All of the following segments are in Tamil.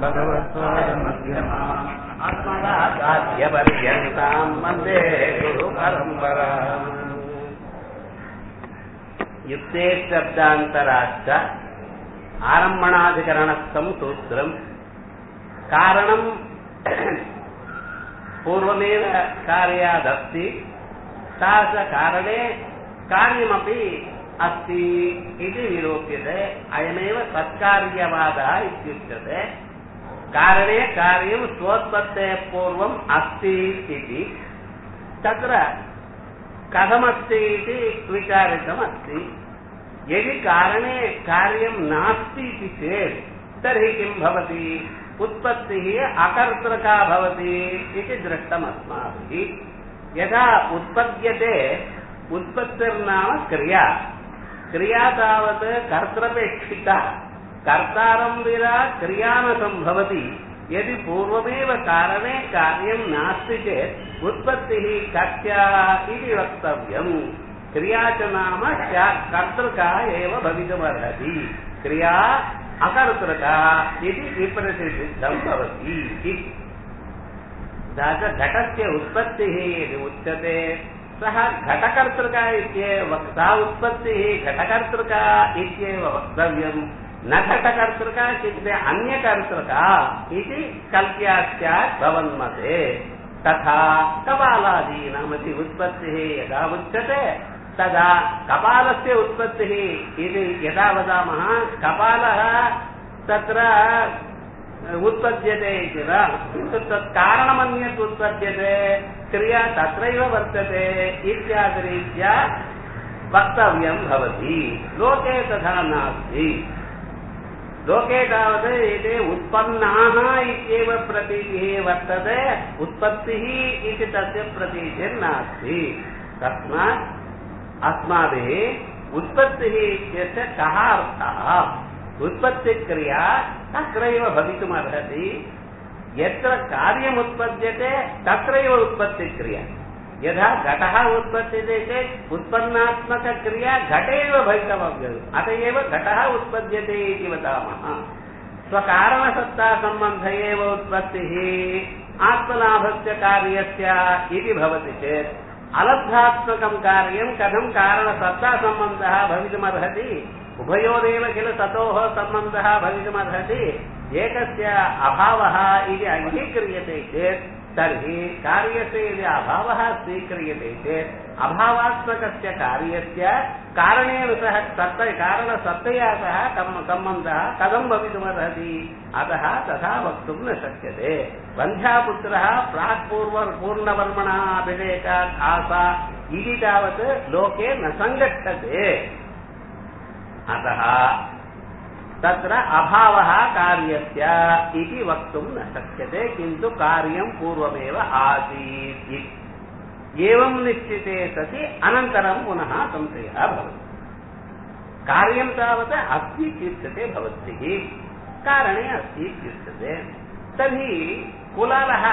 भगवत्पादमध्यमाम् अस्मदाचार्यपर्यन्ताम् वन्दे गुरुपरम्पराम् युक्ते शब्दान्तराश्च आरम्भणाधिकरणस्थम् सूत्रम् कारणम् पूर्वमेव कार्यादस्ति तादृशकारणे कार्यमपि अस्ति इति निरूप्यते अयमेव तत्कार्यवादः इत्युच्यते कारणे कार्यं स्वोत्पत्तेः पूर्वम् अस्ति इति तत्र कथमस्ति इति विचारितमस्ति यदि कारणे कार्यं नास्ति इति चेत् तर्हि किं भवति उत्पत्तिः अकर्तृका भवति इति दृष्टमस्माभिः यदा उत्पद्यते उत्पत्तिर्नाम क्रिया क्रिया तावत् कर्तृपेक्षिता कर्तारं विना क्रिया न सम्भवति यदि पूर्वमेव कारणे कार्यं नास्ति चेत् उत्पत्तिः कस्या इति वक्तव्यम् क्रिया च नाम कर्तृका एव भवितुमर्हति क्रिया अकर्तृका इति विप्रतिसिद्धं भवति घटस्य उत्पत्तिः यदि उच्यते सः घटकर्तृका इत्येव सा उत्पत्तिः घटकर्तृका इत्येव वक्तव्यम् न घटकर्तृका इत्युक्ते अन्यकर्तृका इति कल्प्या स्यात् भवन्मते तथा कपालादीनामपि उत्पत्तिः यदा उच्यते तदा कपालस्य उत्पत्तिः इति यदा वदामः कपालः तत्र उत्पद्यते इति न किन्तु तत् कारणमन्यत् उत्पद्यते क्रिया तत्रैव वर्तते इत्यादिरीत्या वक्तव्यं भवति लोके तथा नास्ति लोके तावत् एते उत्पन्नाः इत्येव प्रतीतिः वर्तते उत्पत्तिः इति तस्य प्रतीतिर्नास्ति तस्मात् अस्माभिः उत्पत्तिः इत्यस्य कः अर्थः उत्पत्तिक्रिया तत्रैव भवितुमर्हति यत्र कार्यमुत्पद्यते तत्रैव उत्पत्तिक्रिया यदा घटः उत्पद्यते चेत् उत्पन्नात्मकक्रिया घटे एव भवितव्यम् अत एव घटः उत्पद्यते इति वदामः स्वकारणसत्तासम्बन्ध एव उत्पत्तिः आत्मलाभस्य कार्यस्य इति भवति चेत् अलब्धात्मकं कार्यं कथं कारणसत्तासम्बन्धः भवितुमर्हति उभयोरेव किल ततोः सम्बन्धः भवितुमर्हति एकस्य अभावः इति अङ्गीक्रियते चेत् तर्हि कार्यस्य यदि अभावः स्वीक्रियते चेत् अभावात्मकस्य कार्यस्य कारणेन सह सत्त कारणसत्तया सह सम्बन्धः कथं भवितुमर्हति अतः तथा वक्तुं न शक्यते वन्ध्यापुत्रः प्राक् पूर्व पूर्णवर्मणः अभिषेकात् आसा इति तावत् लोके न सङ्गच्छते अतः तत्र अभावः कार्यस्य इति वक्तुं न शक्यते किन्तु कार्यं पूर्वमेव आसीत् इति एवं निश्चिते सति अनन्तरं पुनः संशयः भवति कार्यं तावत् अस्ति इत्युच्यते भवद्भिः कारणे अस्ति इत्युच्यते तर्हि कुलालः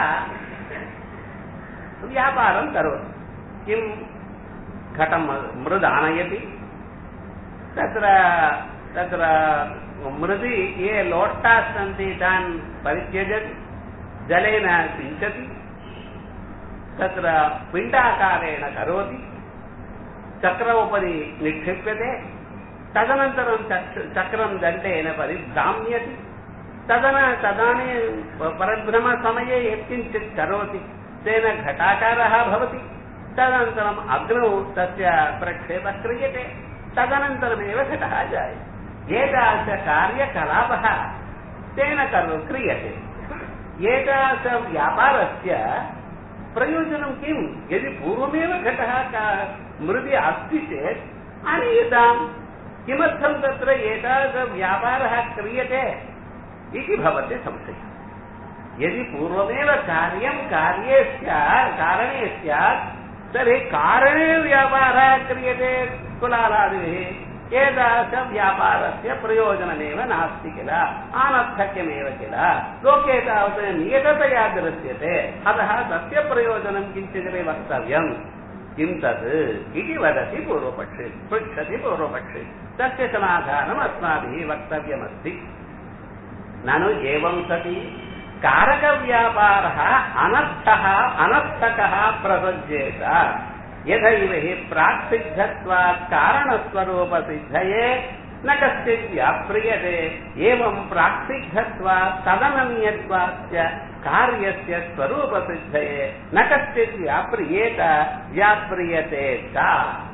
व्यापारं करोति किं घटं मृदानयति तत्र तत्र मृदि ये लोट्टाः सन्ति तान् परित्यजति जलेन सिञ्चति तत्र पिण्डाकारेण करोति चक्रोपरि निक्षिप्यते तदनन्तरं चक्रं दण्डेन परिभ्राम्यति तदन तदानीं परभ्रमसमये यत्किञ्चित् करोति तेन घटाकारः भवति तदनन्तरम् अग्नौ तस्य प्रक्षेपः क्रियते तदनन्तरमेव घटः जायते एतादृशकार्यकलापः तेन करो क्रियते एतादृशव्यापारस्य प्रयोजनं किं यदि पूर्वमेव घटः मृदि अस्ति चेत् आनीयताम् किमर्थं तत्र एतादृशव्यापारः क्रियते इति भवति संशयः यदि पूर्वमेव कार्यं कार्ये स्यात् कारणे स्यात् तर्हि कारणे व्यापारः क्रियते कुलालादिभिः एतादृशव्यापारस्य प्रयोजनमेव नास्ति किल आनर्थक्यमेव किल लोके तावत् नियततया दृश्यते अतः तस्य प्रयोजनं किञ्चिदपि वक्तव्यम् किं तत् इति वदति पूर्वपक्षे पृच्छति पूर्वपक्षे तस्य समाधानम् अस्माभिः वक्तव्यमस्ति நனு ஏவம் சதி காரக வியாபார அனர்த்தः அனர்த்தகः பிரசஜ்யேத यथैव हि प्राक्सिद्धत्वात् कारणस्वरूपसिद्धये न कश्चित् व्याप्रियते एवं प्राक्सिद्धत्वात् तदनन्यत्वाच्च कार्यस्य स्वरूपसिद्धये न कश्चित् व्याप्रियेत व्याप्रियते च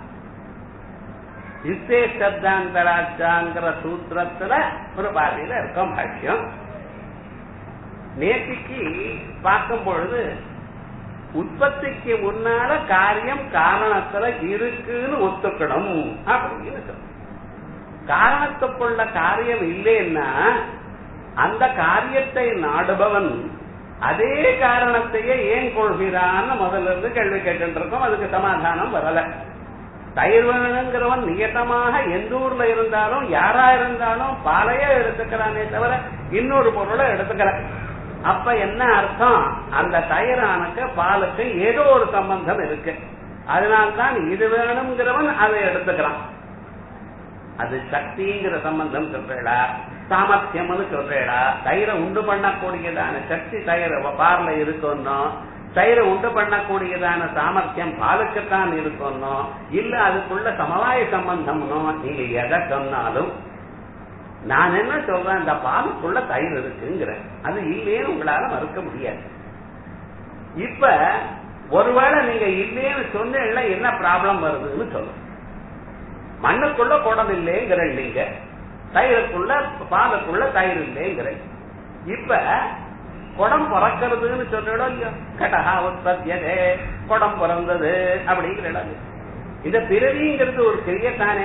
யுக்தே சப்தாந்தராச்சாங்கிற சூத்திரத்துல ஒரு பாதையில இருக்கும் பாஷ்யம் நேற்றுக்கு பார்க்கும் பொழுது உற்பத்திக்கு முன்னால காரியம் காரணத்துல இருக்குன்னு ஒத்துக்கணும் அப்படின்னு சொல்ல காரணத்துக்குள்ள காரியம் இல்லைன்னா அந்த காரியத்தை நாடுபவன் அதே காரணத்தையே ஏன் கொள்கிறான்னு முதல்ல இருந்து கேள்வி கேட்டு இருக்கோம் அதுக்கு சமாதானம் வரல தயிர் வேணுங்கிறவன் நியத்தமாக எந்த ஊர்ல இருந்தாலும் யாரா இருந்தாலும் பாலையே எடுத்துக்கிறானே தவிர இன்னொரு பொருளை எடுத்துக்கிறான் அப்ப என்ன அர்த்தம் அந்த தயிரானுக்கு பாலுக்கு ஏதோ ஒரு சம்பந்தம் இருக்கு அதனால்தான் இது வேணுங்கிறவன் அதை எடுத்துக்கிறான் அது சக்திங்கிற சம்பந்தம் சொல்றா சாமர்த்தியம்னு சொல்றா தயிரை உண்டு பண்ணக்கூடியதான சக்தி தயிர் பார்ல இருக்கணும் தயிரை உண்டு பண்ணக்கூடியதான சாமர்த்தியம் பாலுக்குத்தான் இருக்கணும் இல்ல அதுக்குள்ள சமவாய சம்பந்தம்னோ நீங்க எதை சொன்னாலும் நான் என்ன சொல்றேன் இந்த பாலுக்குள்ள தயிர் இருக்குங்கிறேன் அது இல்லேன்னு உங்களால மறுக்க முடியாது இப்ப ஒருவேளை நீங்க இல்லேன்னு சொன்னீங்கன்னா என்ன ப்ராப்ளம் வருதுன்னு சொல்லுங்க மண்ணுக்குள்ள குடம் இல்லைங்கிற நீங்க தயிருக்குள்ள பாலுக்குள்ள தயிர் இல்லைங்கிற இப்ப குடம் பிறக்கிறதுன்னு சொல்லிடும் இல்லையோ கடகா உற்பத்தியதே குடம் பிறந்தது அப்படிங்கிற இடம் இந்த பிறவிங்கிறது ஒரு கிரியை தானே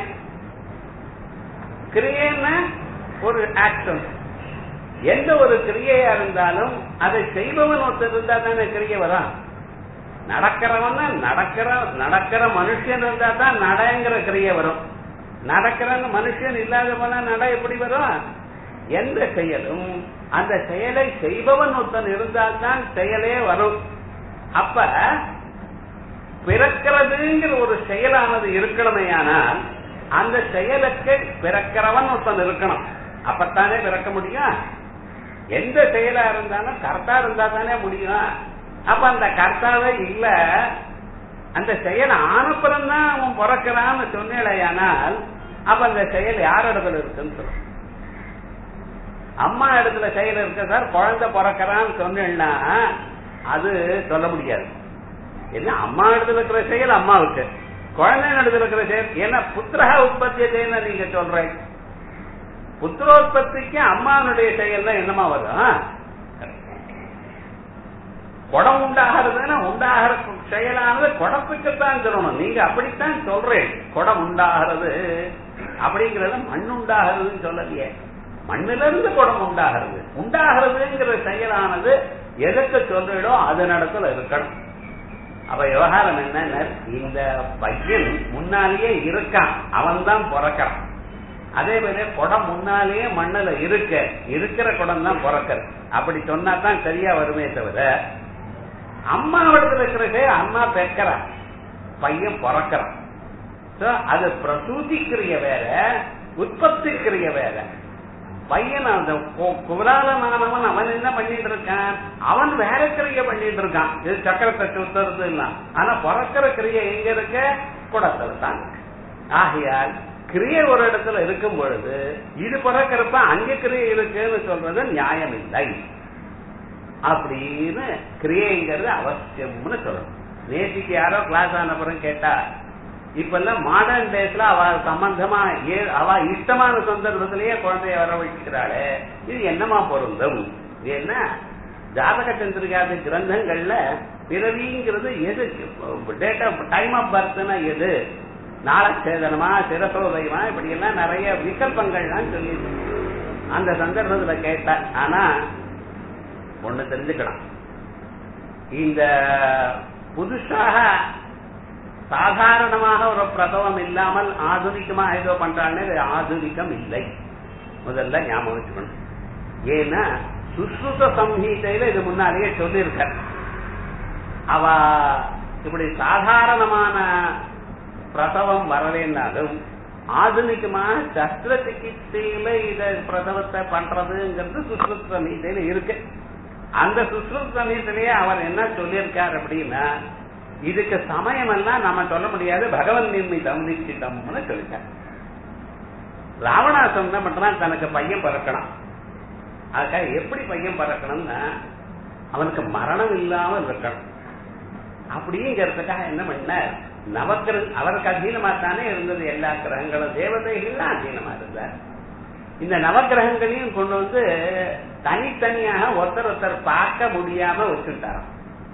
கிரியைன்னா ஒரு ஆக்ஷன் எந்த ஒரு கிரியையா இருந்தாலும் அதை செய்பவன் ஒருத்தர் இருந்தா தானே கிரியை வரும் நடக்கிறவன் நடக்கிற நடக்கிற மனுஷன் இருந்தா தான் நடங்கிற கிரியை வரும் நடக்கிற மனுஷன் இல்லாத போனா நட எப்படி வரும் எந்த செயலும் அந்த செயலை செய்பவன் ஒருத்தன் இருந்தால்தான் செயலே வரும் அப்ப பிறக்கிறதுங்கிற ஒரு செயலானது இருக்கணுமையானால் அந்த செயலுக்கு பிறக்கிறவன் ஒருத்தன் இருக்கணும் அப்பத்தானே பிறக்க முடியும் எந்த செயலா இருந்தாலும் கர்த்தா இருந்தா தானே முடியும் அப்ப அந்த கர்த்தாவே இல்ல அந்த செயல் ஆனப்புறம் தான் அவன் பிறக்கிறான்னு சொன்னேடையானால் அப்ப அந்த செயல் யார் இடத்துல இருக்குன்னு சொல்லும் அம்மா இடத்துல செயல் இருக்க சார் குழந்தை பிறக்கிறான்னு சொன்னா அது சொல்ல முடியாது என்ன அம்மா இடத்துல இருக்கிற செயல் அம்மாவுக்கு குழந்தை இடத்துல இருக்கிற செயல் ஏன்னா புத்திரக உற்பத்தி நீங்க சொல்றேன் புத்திரோத்பத்திக்கு அம்மானுடைய செயல் என்னமா வரும் குடம் உண்டாகிறதுன்னா உண்டாகிற செயலானது குடத்துக்குத்தான் சொல்லணும் நீங்க அப்படித்தான் சொல்றேன் குடம் உண்டாகிறது அப்படிங்கறத மண் உண்டாகிறதுன்னு சொல்லலையே மண்ணில இருந்து குடம் உண்டாகிறது உண்டாகிறதுங்கிற செயலானது எதற்கு சொல்றீடோ அது நடத்துல இருக்கணும் அப்ப விவகாரம் என்ன இந்த பையன் முன்னாலேயே இருக்கான் அவன் தான் பிறக்கிறான் அதே மாதிரி குடம் முன்னாலேயே மண்ணுல இருக்க இருக்கிற குடம் தான் பிறக்கிறது அப்படி சொன்னா தான் சரியா வருமே தவிர அம்மா இடத்துல இருக்கிறதே அம்மா பெக்கறா பையன் பிறக்கிறான் அது பிரசூதி கிரிய வேற உற்பத்தி கிரிய வேற பையன் அந்த குலாலமானவன் அவன் என்ன பண்ணிட்டு இருக்கான் அவன் வேற கிரிய பண்ணிட்டு இருக்கான் இது சக்கரத்தை சுத்துறது ஆனா பிறக்கிற கிரிய எங்க இருக்க குடத்துல தான் ஆகையால் கிரியை ஒரு இடத்துல இருக்கும் பொழுது இது பிறக்கிறப்ப அங்க கிரியை இருக்குன்னு சொல்றது நியாயம் இல்லை அப்படின்னு கிரியைங்கிறது அவசியம்னு சொல்லணும் நேற்றுக்கு யாரோ கிளாஸ் ஆனப்புறம் கேட்டா இப்ப எல்லாம் மாடர்ன் டேஸ்ல அவ சம்பந்தமா அவ இஷ்டமான சந்தர்ப்பத்திலேயே குழந்தைய வரவழைக்கிறாளே இது என்னமா பொருந்தும் இது என்ன ஜாதக சந்திரிகாத கிரந்தங்கள்ல பிறவிங்கிறது எது டேட் ஆஃப் டைம் ஆஃப் பர்த்னா எது நாளச்சேதனமா சிரசோதயமா இப்படி எல்லாம் நிறைய விகல்பங்கள்லாம் சொல்லி அந்த சந்தர்ப்பத்துல கேட்ட ஆனா ஒண்ணு தெரிஞ்சுக்கலாம் இந்த புதுசாக சாதாரணமாக ஒரு பிரசவம் இல்லாமல் ஆதுனிகமா ஏதோ பண்றாங்க ஆதுனிகம் இல்லை முதல்ல ஞாபகம் வச்சுக்கணும் ஏன்னா சுஸ்ருத சம்ஹீதையில இது முன்னாலேயே சொல்லியிருக்க அவ இப்படி சாதாரணமான பிரசவம் வரலைன்னாலும் ஆధుனிகமான சஸ்திர சிகிச்சையில இத பிரசவத்தை பண்றதுங்கிறது சுஸ்ருத் சமீதையில இருக்கு அந்த சுஸ்ருத் சமீதிலேயே அவர் என்ன சொல்லியிருக்கார் அப்படின்னா இதுக்கு சமயம் எல்லாம் நம்ம சொல்ல முடியாது பகவன் நிர்மிதம் நிச்சிதம்னு சொல்லிட்டார் ராவணாசம் என்ன பண்றான் தனக்கு பையன் பிறக்கணும் அதுக்காக எப்படி பையன் பிறக்கணும்னா அவனுக்கு மரணம் இல்லாமல் இருக்கணும் அப்படிங்கிறதுக்காக என்ன பண்ண நவக்கிர அவருக்கு அதீனமா தானே இருந்தது எல்லா கிரகங்களும் தேவதைகள்லாம் அதீனமா இருந்தார் இந்த நவக்கிரகங்களையும் கொண்டு வந்து தனித்தனியாக ஒருத்தர் ஒருத்தர் பார்க்க முடியாம வச்சுட்டாராம்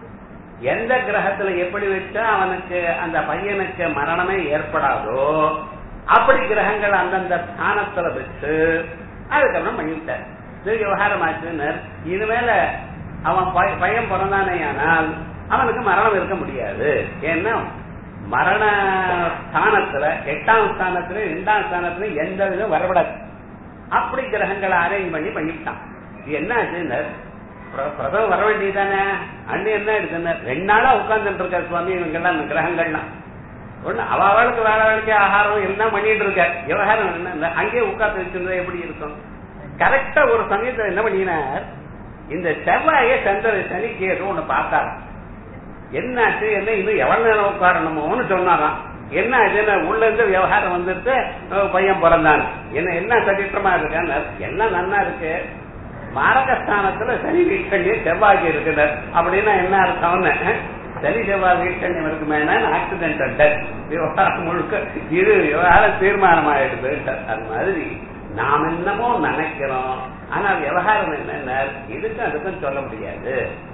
எந்த கிரகத்துல எப்படி வச்சா அவனுக்கு அந்த பையனுக்கு மரணமே ஏற்படாதோ அப்படி கிரகங்கள் அந்தந்த ஸ்தானத்துல வச்சு அதுக்கப்புறம் பண்ணிவிட்டார் இது விவகாரம் ஆச்சுன்னு இனிமேல அவன் பையன் பிறந்தானே ஆனால் அவனுக்கு மரணம் இருக்க முடியாது ஏன்னா மரண ஸ்தானத்துல எட்டாம் ஸ்தானத்துல ரெண்டாம் ஸ்தானத்துல எந்த விதம் வரப்படாது அப்படி கிரகங்களை அரேஞ்ச் பண்ணி பண்ணிவிட்டான் இது என்ன ஆச்சுன்னு பிரதம வர வேண்டியதானே அண்ணன் என்ன எடுத்துன்னு ரெண்டு நாளா உட்கார்ந்துட்டு இருக்க சுவாமி இவங்கெல்லாம் அந்த கிரகங்கள்லாம் ஒண்ணு அவ அவளுக்கு வேலை வேலைக்கு ஆகாரம் எல்லாம் பண்ணிட்டு இருக்க விவகாரம் என்ன அங்கேயே உட்கார்ந்து வச்சிருந்தா எப்படி இருக்கும் கரெக்டா ஒரு சமயத்துல என்ன பண்ணினார் இந்த செவ்வாய சந்திர சனிக்கு ஏதோ ஒண்ணு பார்த்தார் என்னாச்சு என்ன இன்னும் எவ்வளவு நேரம் உட்காரணுமோன்னு சொன்னாராம் என்ன ஆச்சுன்னா உள்ள இருந்து விவகாரம் வந்துட்டு பையன் பிறந்தான் என்ன என்ன சகிற்றமா இருக்கான்னு எல்லாம் நன்னா இருக்கு மாரகஸ்தானத்துல சனி வீட்கண்ணிய செவ்வாய்க்கு இருக்கிறார் அப்படின்னா என்ன அர்த்தம்னு சனி செவ்வாய் வீட்கண்ணியம் இருக்குமே ஆக்சிடென்ட் டெத் விவகாரம் முழுக்க இது விவகாரம் தீர்மானம் ஆயிடுது அது மாதிரி நாம் என்னமோ நினைக்கிறோம் ஆனா விவகாரம் என்னென்ன இதுக்கும் அதுக்கும் சொல்ல முடியாது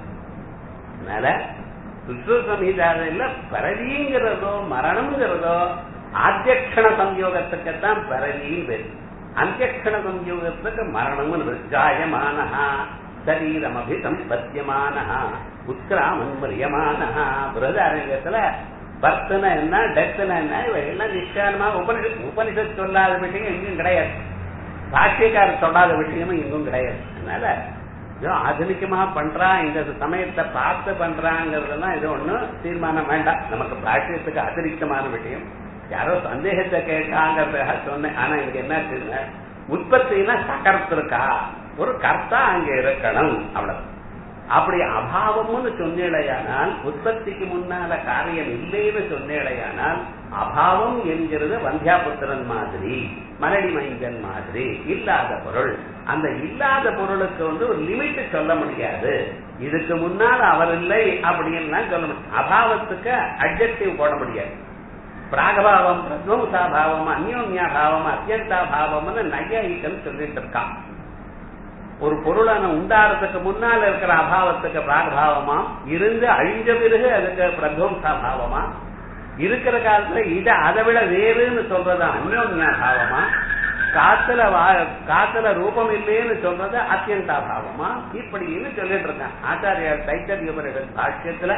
அதனால சுற்று சமீதாவில் பரவிங்கிறதோ மரணம்ங்கிறதோ ஆத்தியக்ஷண சம்யோகத்துக்குத்தான் பரவின்னு பேரு அந்தியக்ஷண சம்யோகத்துக்கு மரணம்னு ஜாயமானஹா சரீரம் அபிசம்பத்தியமானஹா உத்கிராமன் மரியமானஹா பிரதாரங்கத்துல பர்த்னா என்ன டெத்னா என்ன இவையெல்லாம் நிச்சயமா உபனிஷத் உபனிஷத் சொல்லாத விஷயம் எங்கும் கிடையாது பாஷ்யக்காரர் சொல்லாத விஷயமும் எங்கும் கிடையாது அதனால ஏதோ ஆధుனிகமா பண்றான் இந்த சமயத்தை பார்த்து பண்றாங்கிறதெல்லாம் இது ஒண்ணும் தீர்மானம் வேண்டாம் நமக்கு பாஷ்யத்துக்கு அதிருப்தமான விஷயம் யாரோ சந்தேகத்தை கேட்டாங்கிறதுக்காக சொன்னேன் ஆனா இங்க என்ன உற்பத்தினா சகர்த்திருக்கா ஒரு கர்த்தா அங்க இருக்கணும் அவ்வளவு அப்படி அபாவம்னு சொன்னேடையானால் உற்பத்திக்கு முன்னால காரியம் இல்லைன்னு சொன்னேடையானால் அபாவம் என்கிறது வந்தியாபுத்திரன் மாதிரி மரடி மைந்தன் மாதிரி இல்லாத பொருள் அந்த இல்லாத பொருளுக்கு வந்து ஒரு லிமிட் சொல்ல முடியாது இதுக்கு முன்னால் அவர் இல்லை அப்படின்னு சொல்ல முடியும் அபாவத்துக்கு அப்ஜெக்டிவ் போட முடியாது பிராகபாவம் பிரத்வம்சாபாவம் அந்யோன்யாபாவம் அத்தியந்தாபாவம்னு நையாயிக்கன்னு சொல்லிட்டு இருக்கான் ஒரு பொருளான உண்டாறதுக்கு முன்னால இருக்கிற அபாவத்துக்கு பிராகபாவமா இருந்து அழிஞ்ச பிறகு அதுக்கு பிரத்வம்சாபாவமா இருக்கிற காலத்துல இத அதை விட வேறுன்னு சொல்றது அந்யோன்யாபாவமா காத்துல காத்துல ரூபம் இல்லைன்னு சொல்றது அத்தியந்தாபாவமா இப்படின்னு சொல்லிட்டு இருக்கான் ஆச்சாரியார் தைத்தரிய பாஷ்யத்துல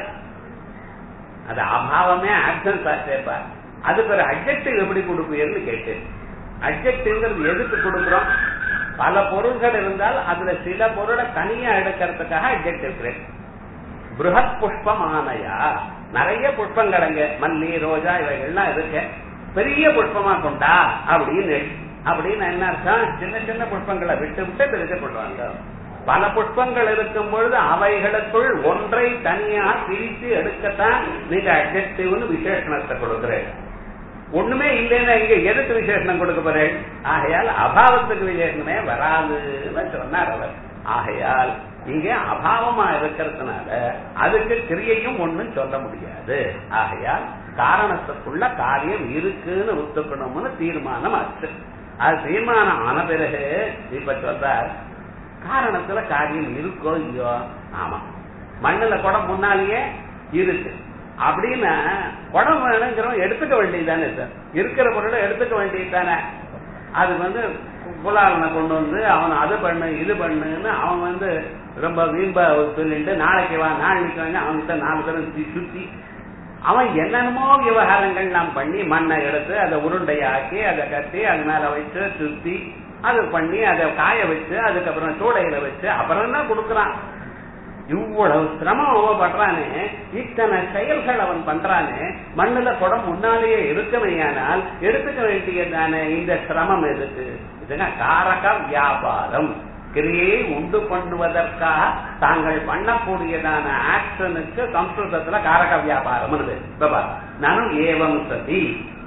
அது அபாவமே ஆக்சன்ஸ் சேர்ப்பார் அதுக்கு ஒரு அப்ஜெக்டிவ் எப்படி கொடுப்பீர்னு கேட்டேன் அப்ஜெக்டிவ்ங்கிறது எதுக்கு கொடுக்குறோம் பல பொருள்கள் இருந்தால் அதுல சில பொருளை தனியா எடுக்கிறதுக்காக அப்ஜெக்டிவ் கிரேட் புருஹத் புஷ்பமானயா நிறைய புஷ்பங்கள் அங்க மல்லி ரோஜா இவைகள்லாம் இருக்கு பெரிய புஷ்பமா கொண்டா அப்படின்னு அப்படின்னு என்ன அர்த்தம் சின்ன சின்ன புஷ்பங்களை விட்டு விட்டு பெருசு கொள்வாங்க பல புஷ்பங்கள் இருக்கும் பொழுது அவைகளுக்குள் ஒன்றை தனியா பிரித்து எடுக்கத்தான் நீங்க அப்ஜெக்டிவ்னு விசேஷணத்தை கொடுக்கிறேன் ஒண்ணுமே இல்லைன்னா இங்க எதுக்கு விசேஷனம் கொடுக்க போறேன் ஆகையால் அபாவத்துக்கு விசேஷனமே வராதுன்னு சொன்னார் அவர் ஆகையால் இங்க அபாவமா இருக்கிறதுனால அதுக்கு கிரியையும் ஒண்ணும் சொல்ல முடியாது ஆகையால் காரணத்துக்குள்ள காரியம் இருக்குன்னு ஒத்துக்கணும்னு தீர்மானம் ஆச்சு அது தீர்மானம் ஆன பிறகு இப்ப சொல்றார் காரணத்துல காரியம் இருக்கோ இல்லையோ ஆமா மண்ணுல குடம் முன்னாலேயே இருக்கு அப்படின்னா குடம் வேணுங்கிறவன் எடுத்துக்க வேண்டியதுதானே சார் இருக்கிற பொருளை எடுத்துக்க வேண்டியது தானே அது வந்து புலாலனை கொண்டு வந்து அவன் அது பண்ணு இது பண்ணுன்னு அவன் வந்து ரொம்ப வீம்பா சொல்லிட்டு நாளைக்கு வா நாளைக்கு வாங்க அவன்கிட்ட நாலு தரம் சுத்தி அவன் என்னென்னமோ விவகாரங்கள் நாம் பண்ணி மண்ணை எடுத்து அதை உருண்டையாக்கி அதை கட்டி அது மேல வச்சு சுத்தி அது பண்ணி அதை காய வச்சு அதுக்கப்புறம் சூடையில வச்சு அப்புறம் தான் கொடுக்குறான் இவ்வளவு சிரமம் அவன் பண்றானே இத்தனை செயல்கள் அவன் பண்றானே மண்ணுல குடம் முன்னாலேயே இருக்கமையானால் எடுத்துக்க வேண்டியதானே இந்த சிரமம் எதுக்கு இதுனா காரக வியாபாரம் கிரியை உண்டு பண்ணுவதற்காக தாங்கள் பண்ணக்கூடியதான ஆக்ஷனுக்கு சம்ஸ்கிருதத்துல காரக வியாபாரம் நானும் ஏவம் சதி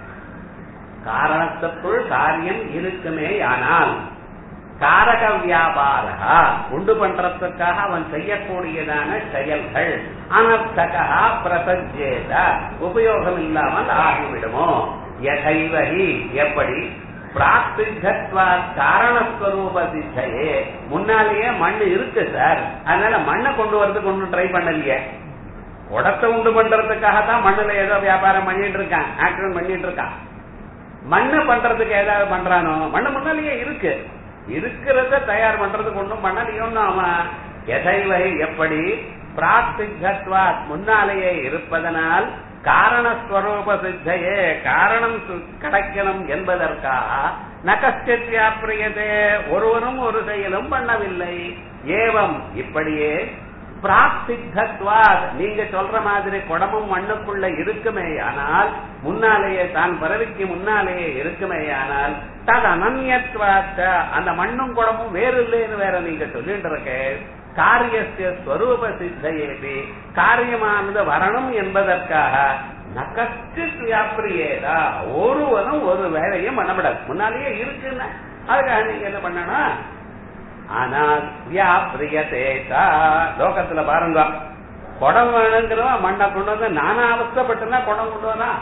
காரணத்துக்குள் காரியம் இருக்குமே ஆனால் காரக வியாபாரா உண்டு பண்றதுக்காக அவன் செய்யக்கூடியதான செயல்கள் அனர்த்தகா பிரசஜேத உபயோகம் இல்லாமல் ஆகிவிடுமோ எதைவகி எப்படி பிராப்திகத்வா காரணஸ்வரூப சித்தையே முன்னாலேயே மண் இருக்கு சார் அதனால மண்ணை கொண்டு வரதுக்கு ஒன்றும் ட்ரை பண்ணலையே உடத்தை உண்டு பண்றதுக்காக தான் மண்ணுல ஏதோ வியாபாரம் பண்ணிட்டு இருக்கான் ஆக்சிடென்ட் பண்ணிட்டு இருக்கான் மண்ணை பண்றதுக்கு ஏதாவது பண்றானோ மண்ணு முன்னாலேயே இருக்கு இருக்கிறத தயார் பண்றதுக்கு ஒன்றும் பண்ணலையோன்னு அவன் எதைவை எப்படி பிராப்திகத்வா முன்னாலேயே இருப்பதனால் காரணஸ்வரூப சித்தையே காரணம் கிடைக்கணும் என்பதற்காக நகஸ்டித் வியாபிரியதே ஒருவரும் ஒரு செயலும் பண்ணவில்லை ஏவம் இப்படியே பிராப்திகத்வாத் நீங்க சொல்ற மாதிரி குடமும் மண்ணுக்குள்ள இருக்குமே ஆனால் முன்னாலேயே தான் பிறவிக்கு முன்னாலேயே இருக்குமே ஆனால் தது அனன்யத்வாத்த அந்த மண்ணும் குடமும் வேறு இல்லைன்னு வேற நீங்க சொல்லிட்டு இருக்க காரியத்திய ஸ்வரூப சித்தையேபி காரியமானது வரணும் என்பதற்காக நகஸ்டித் வியாபிரியேதா ஒருவரும் ஒரு வேலையும் பண்ணப்படாது முன்னாலேயே இருக்குன்னா அதுக்காக நீங்க என்ன பண்ணணும் ஆனால் வியாபிரியதேதா லோகத்துல பாருங்க குடம் வேணுங்கிறவன் மண்ணை கொண்டு வந்து நானா அவஸ்தப்பட்டுனா குடம் கொண்டு வரா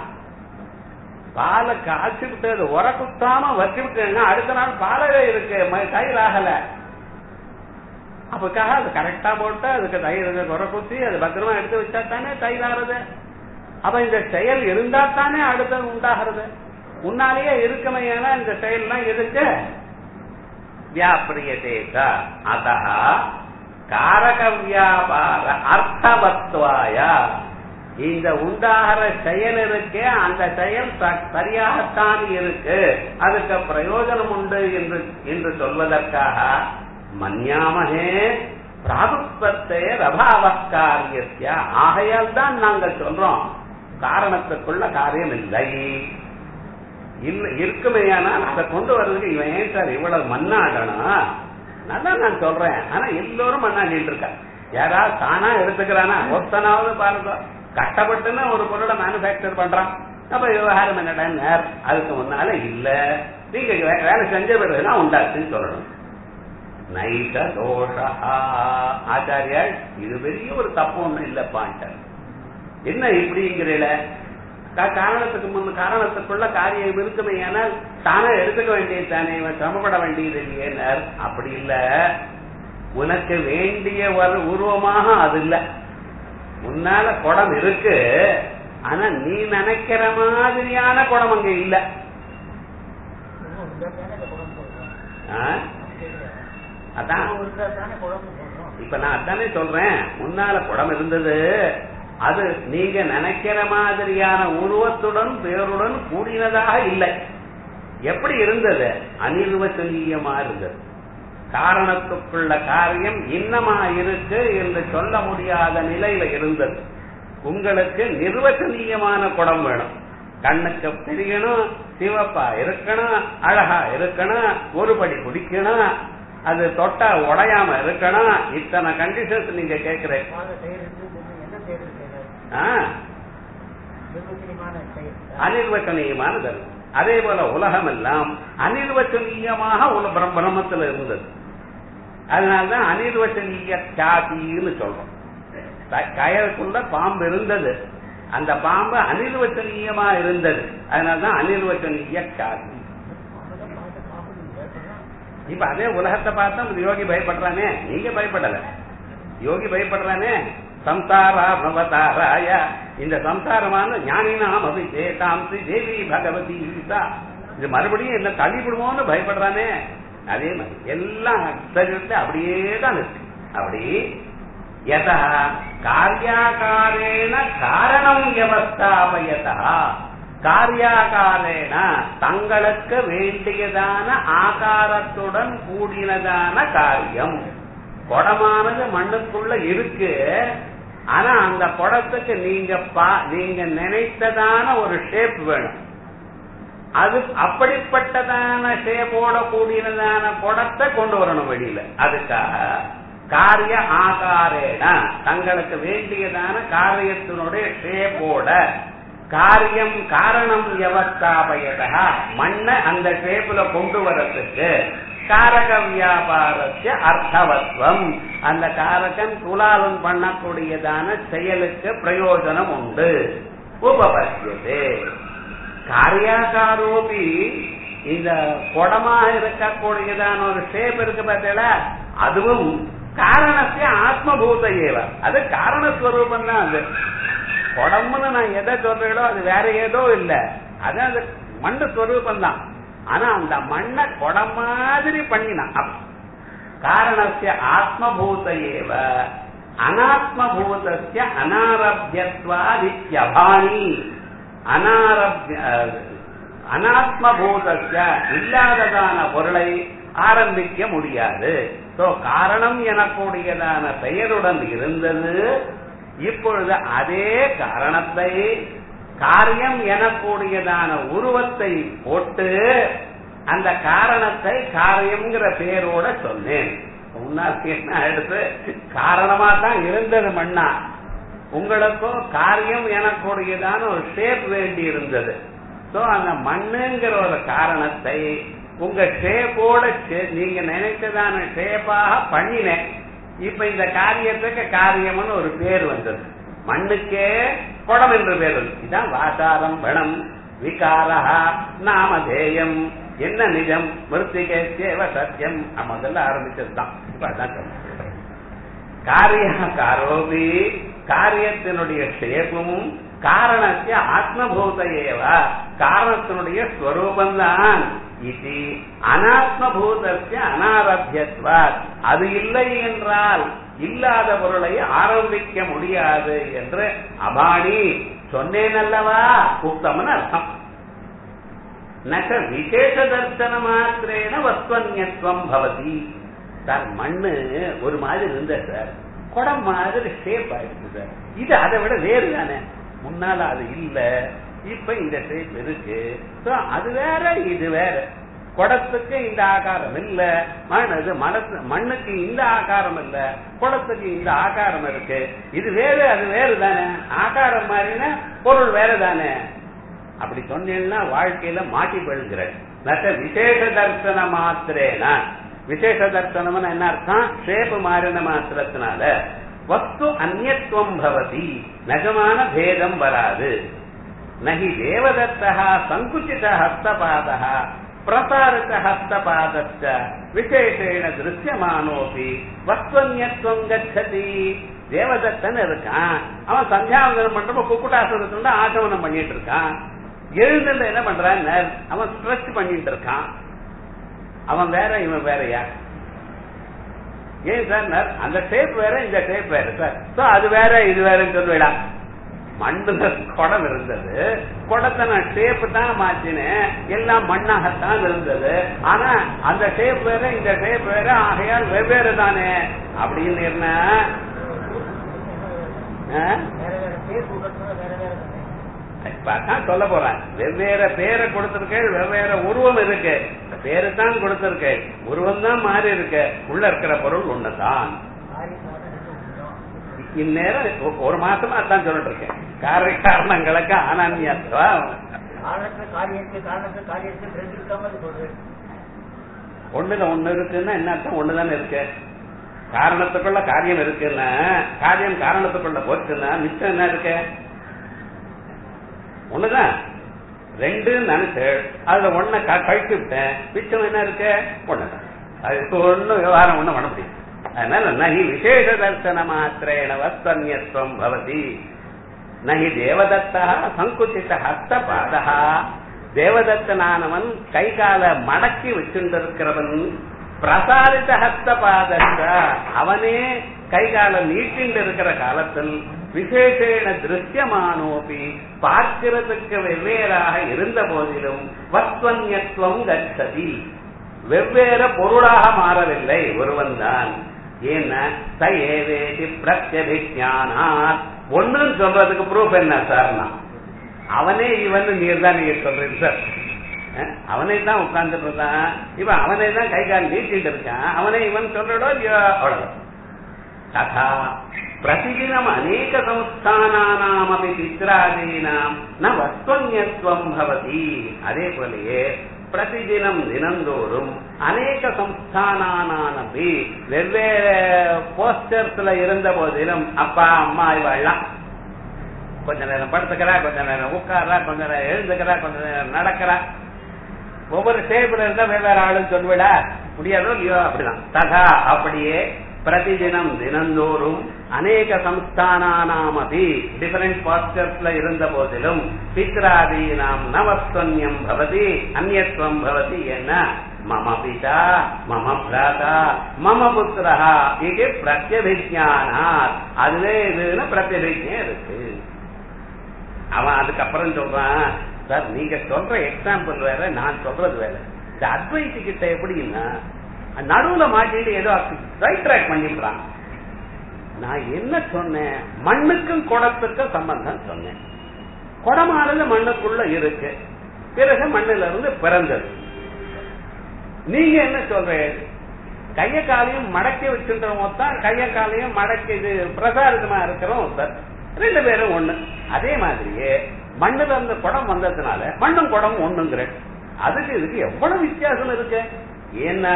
பாலை காய்ச்சி விட்டு அது உர குத்தாம வச்சு விட்டேன்னா அடுத்த நாள் பாலவே இருக்கு தயிர் ஆகல அப்பக்காக அது கரெக்டா போட்டு அதுக்கு தயிர் உர குத்தி அது பத்திரமா எடுத்து வச்சா தானே தயிர் ஆறுது அப்ப இந்த செயல் இருந்தா தானே அடுத்தது உண்டாகிறது முன்னாலேயே இருக்குமையான இந்த செயல்லாம் எதுக்கு வியாபிரியதேக அத காரக வியாபார அர்த்தவத்வாய இந்த உண்டாகிற செயல் இருக்கே அந்த செயல் சரியாகத்தான் இருக்கு அதுக்கு பிரயோஜனம் உண்டு என்று என்று சொல்வதற்காக மன்யாமகே பிராகுத்வத்தே ரபாவ காரியத்திய ஆகையால் தான் நாங்கள் சொல்றோம் காரணத்துக்குள்ள காரியம் இல்லை இல்ல இருக்குமேயானால் அதை கொண்டு வர்றதுக்கு இவன் ஏன் சார் இவ்வளவு மண்ணாடணும் அதான் நான் சொல்றேன் ஆனா எல்லோரும் மண்ணாடிட்டு இருக்கா யாராவது தானா எடுத்துக்கிறானா ஒருத்தனாவது பாருங்க கஷ்டப்பட்டுன்னு ஒரு பொருளை மேனுபேக்சர் பண்றான் அப்ப விவகாரம் என்னடா அதுக்கு முன்னால இல்ல நீங்க வேலை செஞ்ச பிறகுனா உண்டாச்சுன்னு சொல்லணும் நைச தோஷா ஆச்சாரியால் இது பெரிய ஒரு தப்பு ஒண்ணு இல்லப்பான்ட்டார் என்ன இப்படிங்கிறீல காரணத்துக்கு முன் காரணத்துக்குள்ள காரியம் இருக்குமே ஆனால் தானே எடுத்துக்க வேண்டியது தானே இவன் சிரமப்பட வேண்டியது இல்லையே அப்படி இல்ல உனக்கு வேண்டிய ஒரு உருவமாக அது இல்ல முன்னால குடம் இருக்கு ஆனா நீ நினைக்கிற மாதிரியான குடம் அங்க இல்ல அதான் இப்ப நான் அதானே சொல்றேன் முன்னால குடம் இருந்தது அது நீங்க நினைக்கிற மாதிரியான உருவத்துடன் பேருடன் கூடினதாக இல்லை எப்படி இருந்தது அனிர்வச்சனீயமா இருந்தது காரணத்துக்குள்ள காரியம் இன்னமா இருக்கு என்று சொல்ல முடியாத நிலையில இருந்தது உங்களுக்கு நிர்வச்சனீயமான குடம் வேணும் கண்ணுக்கு தெரியணும் சிவப்பா இருக்கணும் அழகா இருக்கணும் ஒருபடி குடிக்கணும் அது தொட்டா உடையாம இருக்கணும் இத்தனை கண்டிஷன்ஸ் நீங்க கேக்குறேன் அனிர்வச்சனீயமான தர்மம் அதே போல உலகம் எல்லாம் அனிர்வச்சனீயமாக உல பிரம்மத்துல இருந்தது அதனாலதான் அனிர்வச்சனீய சாதின்னு சொல்றோம் கயருக்குள்ள பாம்பு இருந்தது அந்த பாம்பு அனிர்வச்சனீயமா இருந்தது அதனாலதான் அனிர்வச்சனீய சாதி இப்ப அதே உலகத்தை பார்த்தா யோகி பயப்படுறானே நீங்க பயப்படல யோகி பயப்படுறானே சம்சாரா பவதாராய இந்த சம்சாரமான ஞானினாம் அபிஷேகாம் ஸ்ரீ தேவி பகவதி கீதா இது மறுபடியும் என்ன தள்ளிவிடுமோன்னு பயப்படுறானே அதே மாதிரி எல்லாம் சரீரத்தை அப்படியே தான் இருக்கு அப்படி யதா காரியாகாரேன காரணம் வியவஸ்தாபயதா காரியாகாரேன தங்களுக்கு வேண்டியதான ஆகாரத்துடன் கூடினதான காரியம் குடமானது மண்ணுக்குள்ள இருக்கு ஆனா அந்த குடத்துக்கு நீங்க பா நீங்க நினைத்ததான ஒரு ஷேப் வேணும் அது அப்படிப்பட்டதான ஷேப்போட கூடியதான குடத்தை கொண்டு வரணும் வெளியில அதுக்காக காரிய ஆகாரேன தங்களுக்கு வேண்டியதான காரியத்தினுடைய ஷேப்போட காரியம் காரணம் எவத்தாபயதா மண்ணை அந்த ஷேப்ல கொண்டு வரத்துக்கு காரக வியாபாரத்திய அர்த்தவத்வம் அந்த காரகன் துலாலம் பண்ணக்கூடியதான செயலுக்கு பிரயோஜனம் உண்டு உபபத்தியதே காரியாகாரோபி இந்த குடமாக இருக்கக்கூடியதான ஒரு ஷேப் இருக்கு பார்த்தீங்களா அதுவும் காரணத்தை ஆத்மபூத ஏவ அது காரணஸ்வரூபம் தான் அது குடம்னு நான் எதை சொல்றீங்களோ அது வேற ஏதோ இல்ல அது அது மண்ணு ஸ்வரூபம் தான் ஆனா அந்த மண்ணை குடம் மாதிரி பண்ணினான் காரணஸ்ய ஆத்மபூத ஏவ அனாத்மபூதஸ்ய அனாரபியத்வாதித்யபாணி அனாரபிய அனாத்மபூதஸ்ய இல்லாததான பொருளை ஆரம்பிக்க முடியாது சோ காரணம் எனக்கூடியதான பெயருடன் இருந்தது இப்பொழுது அதே காரணத்தை காரியம் எனக்கூடியதான உருவத்தை போட்டு அந்த காரணத்தை காரியம்ங்கிற பேரோட சொன்னேன் முன்னாள் என்ன எடுத்து காரணமா தான் இருந்தது மண்ணா உங்களுக்கும் காரியம் எனக்கூடியதான ஒரு ஷேப் வேண்டி இருந்தது சோ அந்த மண்ணுங்கிற ஒரு காரணத்தை உங்க ஷேப்போட நீங்க நினைச்சதான ஷேப்பாக பண்ணினேன் இப்ப இந்த காரியத்துக்கு காரியம்னு ஒரு பேர் வந்தது மண்ணுக்கே குடம் என்று பேர் வந்து இதான் வாசாரம் வனம் விகாரா நாமதேயம் என்ன நிஜம் மிருத்திகே சேவ சத்தியம் முதல்ல ஆரம்பிச்சதுதான் இப்ப அதான் சொல்றேன் காரிய காரோபி காரியத்தினுடைய ஷேப்பும் காரணத்தை ஆத்மபூத ஏவ காரணத்தினுடைய ஸ்வரூபம்தான் இது அனாத்மபூதத்திய அனாரபியத்வாத் அது இல்லை என்றால் இல்லாத பொருளை ஆரம்பிக்க முடியாது என்று அபாணி சொன்னேன் அல்லவா உத்தமன் அர்த்தம் நக விசேஷ தர்சன மாத்திரேன வஸ்வன்யத்துவம் பவதி சார் மண்ணு ஒரு மாதிரி இருந்த சார் குடம் மாதிரி ஷேப் ஆயிடுச்சு சார் இது அதை விட வேறு தானே முன்னால அது இல்ல இப்ப இந்த ஷேப் இருக்கு அது வேற இது வேற குடத்துக்கு இந்த ஆகாரம் இல்ல மண்ணது மனசு மண்ணுக்கு இந்த ஆகாரம் இல்ல குடத்துக்கு இந்த ஆகாரம் இருக்கு இது வேறு அது வேறு தானே ஆகாரம் மாதிரினா பொருள் வேற தானே அப்படி சொன்னீங்கன்னா வாழ்க்கையில மாட்டி போயிருக்கிற விசேஷ தர்சன மாத்திரேனா விசேஷ தர்சனம் என்ன அர்த்தம் ஷேப்பு மாறின மாத்திரத்தினால வஸ்து அந்நியத்துவம் பவதி நகமான பேதம் வராது நகி தேவதத்தா சங்குச்சித ஹஸ்தபாத பிரசாரித்த ஹஸ்தபாதச்ச விசேஷேன திருஷ்யமானோபி வஸ்துவன்யத்துவம் கச்சதி தேவதத்தன் இருக்கான் அவன் சந்தியாவந்தனம் பண்றப்ப குக்குட்டாசுரத்துல ஆசமனம் பண்ணிட்டு இருக்கான் எழுந்துல என்ன பண்றான் அவன் ஸ்ட்ரெச் பண்ணிட்டு இருக்கான் அவன் வேற இவன் வேறயா ஏன் சார் அந்த டேப் வேற இந்த டேப் வேற சார் சோ அது வேற இது வேறன்னு சொல்லுவேடா மண்ணுல குடம் இருந்தது குடத்தை நான் டேப் தான் மாத்தினேன் எல்லாம் மண்ணாகத்தான் இருந்தது ஆனா அந்த டேப் வேற இந்த டேப் வேற ஆகையால் வெவ்வேறு தானே அப்படின்னு என்ன சொல்ல போறேன் வெவ்வேறு பேரை கொடுத்திருக்கேன் வெவ்வேறு உருவம் இருக்கு பேரு தான் கொடுத்திருக்கேன் உருவம் தான் மாறி இருக்கு உள்ள இருக்கிற பொருள் ஒண்ணுதான் இந்நேரம் ஒரு மாசமா அதான் சொல்லிட்டு இருக்கேன் காரிய காரணங்களுக்கு அனன்யத்துவா ஒண்ணுல ஒண்ணு இருக்குன்னா என்ன அர்த்தம் ஒண்ணுதானே இருக்கு காரணத்துக்குள்ள காரியம் இருக்குன்னா காரியம் காரணத்துக்குள்ள போச்சுன்னா மிச்சம் என்ன இருக்கு ஒண்ணுதான் ரெண்டு நினைச்சு அதுல ஒன்ன கழிச்சு விட்டேன் மிச்சம் என்ன இருக்கு ஒண்ணுதான் அது ஒண்ணு விவகாரம் ஒண்ணும் பண்ண முடியும் அதனால நகி விசேஷ தர்சன மாத்திரேன வஸ்தன்யத்துவம் பவதி நகி தேவதத்தா சங்குச்சித்த ஹஸ்தபாதா தேவதத்தனானவன் கை கால மடக்கி வச்சுருக்கிறவன் பிரசாரித்த ஹஸ்தபாதத்த அவனே கை கால நீட்டிண்டு இருக்கிற காலத்தில் விசேஷேன திருஷ்யமானோபி பார்க்கிறதுக்கு வெவ்வேறாக இருந்த போதிலும் வஸ்வன்யத்துவம் கச்சதி வெவ்வேறு பொருளாக மாறவில்லை ஒருவன் தான் ஏன்னா ச ஏவேதி பிரத்யபிஜானாத் ஒண்ணுன்னு சொல்றதுக்கு ப்ரூஃப் என்ன சார்னா அவனே இவன் நீர் தான் நீங்க சொல்றீங்க சார் அஹ், அவனே தான் உட்கார்ந்துட்டு இருக்கான் இவன் அவனே தான் கை கால் நீட்டிட்டு இருக்கான் அவனே இவன் சொல்றடோ இல்லையோ அவ்வளவு तथा प्रतिदिनम् अनेकसंस्थानानामपि पित्रादीनाम् न वस्त्वन्यत्वम् भवति அதே போலயே பிரதிதினம் தினந்தோறும் அநேக சம்ஸ்தானானபி வெவ்வேறு போஸ்டர்ஸ்ல இருந்த போதிலும் அப்பா அம்மா இவெல்லாம் கொஞ்ச நேரம் படுத்துக்கிறா கொஞ்ச நேரம் உட்கார்றா கொஞ்ச நேரம் எழுந்துக்கிறா கொஞ்ச நேரம் நடக்கிறா ஒவ்வொரு டேபிள் இருந்தா வெவ்வேறு ஆளுன்னு சொல்லுவிடா முடியாதோ இல்லையோ அப்படிதான் ததா அப்படியே பிரதிதினம் தினந்தோறும் அநேக சம்ஸ்தானானாமபி டிஃபரெண்ட் பாஸ்டர்ஸ்ல இருந்த போதிலும் பித்ராதீனாம் நவஸ்வன்யம் பவதி அந்நியத்துவம் பவதி என்ன மம பிதா மம பிராதா மம புத்திரஹா இது பிரத்யபிஜானாத் அதுவே இதுன்னு பிரத்யபிஜம் இருக்கு அவன் அதுக்கப்புறம் சொல்றான் சார் நீங்க சொல்ற எக்ஸாம்பிள் வேற நான் சொல்றது வேற இந்த அத்வைத்து கிட்ட எப்படின்னா நடுவுல மாட்டிட்டு ஏதோ ரைட் ட்ராக் பண்ணிடுறான் நான் என்ன சொன்னேன் மண்ணுக்கும் குடத்துக்கும் சம்பந்தம் சொன்னேன் குடமானது மண்ணுக்குள்ள இருக்கு பிறகு மண்ணில இருந்து பிறந்தது நீங்க என்ன சொல்றீங்க கைய காலையும் மடக்கி வச்சுன்றவங்க தான் கைய காலையும் மடக்கி இது பிரசாரிதமா இருக்கிறோம் சார் ரெண்டு பேரும் ஒண்ணு அதே மாதிரியே மண்ணுல இருந்து குடம் வந்ததுனால மண்ணும் குடம் ஒண்ணுங்கிற அதுக்கு இதுக்கு எவ்வளவு வித்தியாசம் இருக்கு ஏன்னா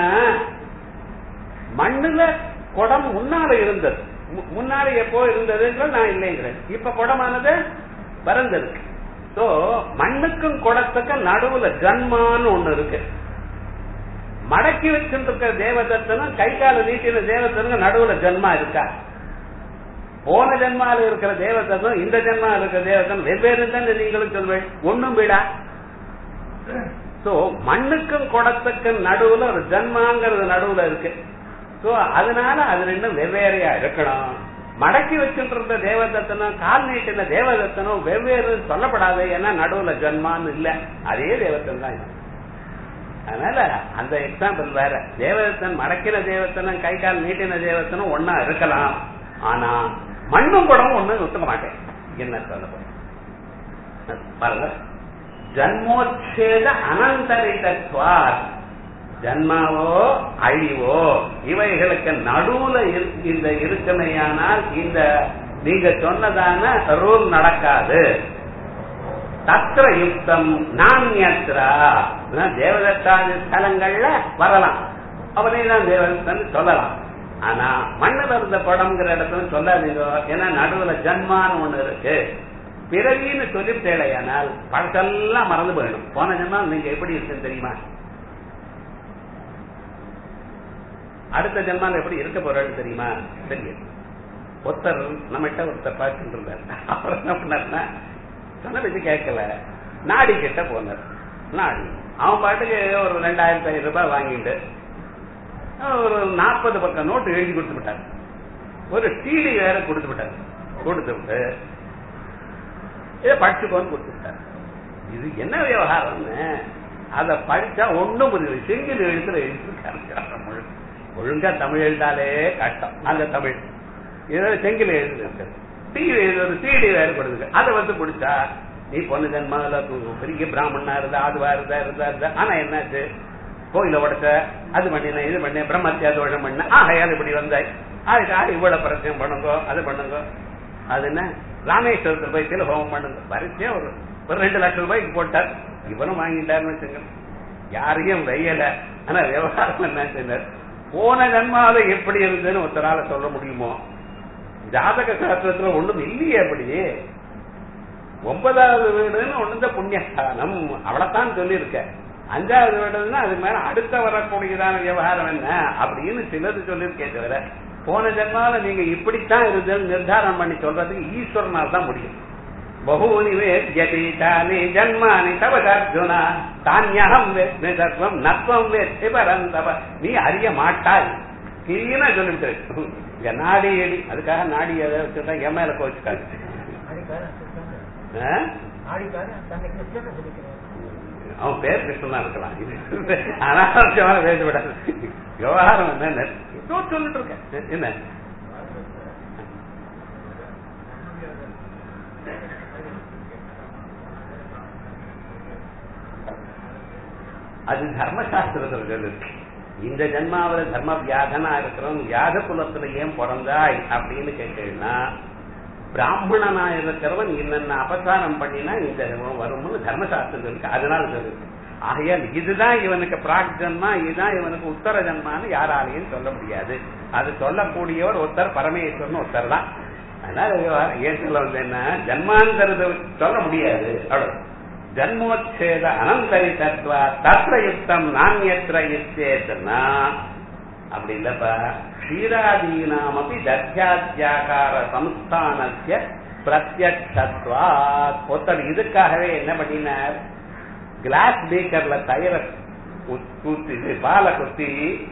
மண்ணுல குடம் முன்னால இருந்தது மு- முன்னால எப்போ இருந்ததுங்கிறது நான் இல்லைங்கிறேன் இப்ப குடமானது பிறந்திருக்கு சோ மண்ணுக்கும் குடத்துக்கும் நடுவுல ஜன்மான்னு ஒண்ணு இருக்கு மடக்கி வச்சுருக்க தேவதத்தனும் கை கால நீட்டின தேவதனும் நடுவுல ஜன்மா இருக்கா போன ஜென்மால இருக்கிற தேவதனும் இந்த ஜென்மால இருக்கிற தேவதனும் வெவ்வேறு தான் நீங்களும் சொல்வேன் ஒண்ணும் விடா சோ மண்ணுக்கும் குடத்துக்கும் நடுவுல ஒரு ஜன்மாங்கிறது நடுவுல இருக்கு சோ அதனால அது ரெண்டும் வெவ்வேறையா இருக்கணும் மடக்கி வச்சுட்டு இருந்த தேவதத்தனும் கால் நீட்டின தேவதத்தனும் வெவ்வேறு சொல்லப்படாது ஏன்னா நடுவுல ஜன்மான்னு இல்ல அதே தேவத்தன் தான் இது. அதனால அந்த எக்ஸாம்பிள் வேற தேவதத்தன் மடக்கின தேவத்தனும் கை கால் நீட்டின தேவத்தனும் ஒன்னா இருக்கலாம் ஆனா மண்ணும் குடமும் ஒண்ணு ஒத்துக்க மாட்டேன் என்ன சொல்ல போறேன் பாருங்க ஜன்மோச்சேத அனந்தரிதத்வார் ஜன்மாவோ அழிவோ இவைகளுக்கு நடுவுல இரு- இந்த இருக்குமையானால் இந்த நீங்க சொன்னதான ரூல் நடக்காது தத்திர யுக்தம் நாண்யத்ரா தேவதத்தாதி ஸ்தலங்கள்ல வரலாம் அவனே தான் தேவதத்தன் சொல்லலாம் ஆனா மண்ணுல இருந்த படம்ங்கிற இடத்துல சொல்லாதீங்க ஏன்னா நடுவுல ஜன்மான்னு ஒண்ணு இருக்கு பிறவின்னு சொல்லிவிட்டேலையானால் பழசெல்லாம் மறந்து போயிடும் போன ஜென்மம் நீங்க எப்படி இருக்குன்னு தெரியுமா அடுத்த ஜென்மால எப்படி இருக்க போறான்னு தெரியுமா தெரியும் ஒருத்தர் நம்மகிட்ட ஒருத்தர் பார்த்துட்டு இருந்தார் அவர் என்ன பண்ணாருன்னா சொன்ன வச்சு கேட்கல நாடி கிட்ட போனார் நாடி அவன் பாட்டுக்கு ஒரு ரெண்டாயிரத்தி ஐநூறு ரூபாய் வாங்கிட்டு ஒரு நாற்பது பக்கம் நோட்டு எழுதி கொடுத்து விட்டார் ஒரு டிடி வேற கொடுத்து விட்டார் கொடுத்து விட்டு இதை படிச்சுக்கோன்னு கொடுத்து விட்டார் இது என்ன விவகாரம்னு அதை படிச்சா ஒண்ணும் புரியல செங்கில் எழுத்துல எழுதிருக்காரு தமிழ் ஒழுங்கா தமிழ் எழுதாலே கஷ்டம் அந்த தமிழ் இதை செங்கில் எழுதி டிவி ஒரு சிடி வேற கொடுத்துங்க அதை வந்து பிடிச்சா நீ பொண்ணு ஜன்மால பெரிய பிராமணனா இருந்தா அதுவா இருந்தா இருந்தா இருந்தா ஆனா என்னாச்சு கோயில உடச்ச அது பண்ணின இது பண்ண பிரம்மத்தியா தோஷம் பண்ண ஆகையால் இப்படி வந்தாய் அதுக்காக இவ்வளவு பிரச்சனை பண்ணுங்க அது பண்ணுங்க அது என்ன ராமேஸ்வரத்துல போய் சில ஹோமம் பண்ணுங்க வரிசையா ஒரு ஒரு ரெண்டு லட்சம் ரூபாய்க்கு போட்டார் இவனும் வாங்கிட்டாருன்னு வச்சுங்க யாரையும் வெய்யல ஆனா விவகாரம் என்ன செய்தார் போன ஜன்மாவை எப்படி இருந்ததுன்னு ஒருத்தரால சொல்ல முடியுமோ ஜாதக சாஸ்திரத்துல ஒண்ணும் இல்லையே அப்படி ஒன்பதாவது வீடுன்னு ஒண்ணு புண்ணியஸ்தானம் அவ்வளவுதான் சொல்லியிருக்க அஞ்சாவது வீடுன்னா அதுக்கு மேல அடுத்த வரக்கூடியதான விவகாரம் என்ன அப்படின்னு சிலது சொல்லியிருக்கே தவிர போன ஜென்மால நீங்க இப்படித்தான் இருந்ததுன்னு நிர்தாரணம் பண்ணி சொல்றதுக்கு ஈஸ்வரனால் தான் முடியும் பகூனி வேத்யதீதானி ஜன்மானி தவ அர்ஜுனா தானியம் வேத்மி சர்வம் நத்வம் வேத்தி பரந்தவ நீ அறிய மாட்டாய் கிளீனா சொல்லிவிட்டு இங்க நாடி எடி அதுக்காக நாடி எதை வச்சுட்டா என் மேல கோச்சுக்காது ஆ? அவன் பேர் கிருஷ்ணனா இருக்கலாம் இது அனாவசியமான பேச விடாது விவகாரம் என்ன சொல்லிட்டு இருக்கேன் என்ன அது தர்மசாஸ்திரத்துல சொல்லிருக்கு இந்த ஜென்மாவில தர்ம வியாதனா இருக்கிறவன் வியாத குலத்துல ஏன் பிறந்தாய் அப்படின்னு கேட்டீங்கன்னா பிராமணனா இருக்கிறவன் என்னென்ன அபசாரம் பண்ணினா இந்த வரும்னு தர்மசாஸ்திரம் இருக்கு அதனால சொல்லிருக்கு ஆகையால் இதுதான் இவனுக்கு பிராக் ஜன்மா இதுதான் இவனுக்கு உத்தர ஜன்மான்னு யாராலையும் சொல்ல முடியாது அது சொல்லக்கூடியவர் ஒருத்தர் பரமேஸ்வரன் ஒருத்தர் தான் அதனால ஏற்றுல வந்து என்ன ஜன்மாந்தரத்தை சொல்ல முடியாது அவ்வளவு ஜன்மோச்சேத அனந்தரிதத்வா தத்ர யுக்தம் நானியத்திர யுக்தேதுன்னா அப்படி இல்லப்பா க்ஷீராதீனாமபி தத்யாத்யாகார சம்ஸ்தானத்திய பிரத்யக்ஷத்வா ஒருத்தர் இதுக்காகவே என்ன பண்ணினார் கிளாஸ் பீக்கர்ல தயிர குத்தி பாலை குத்தி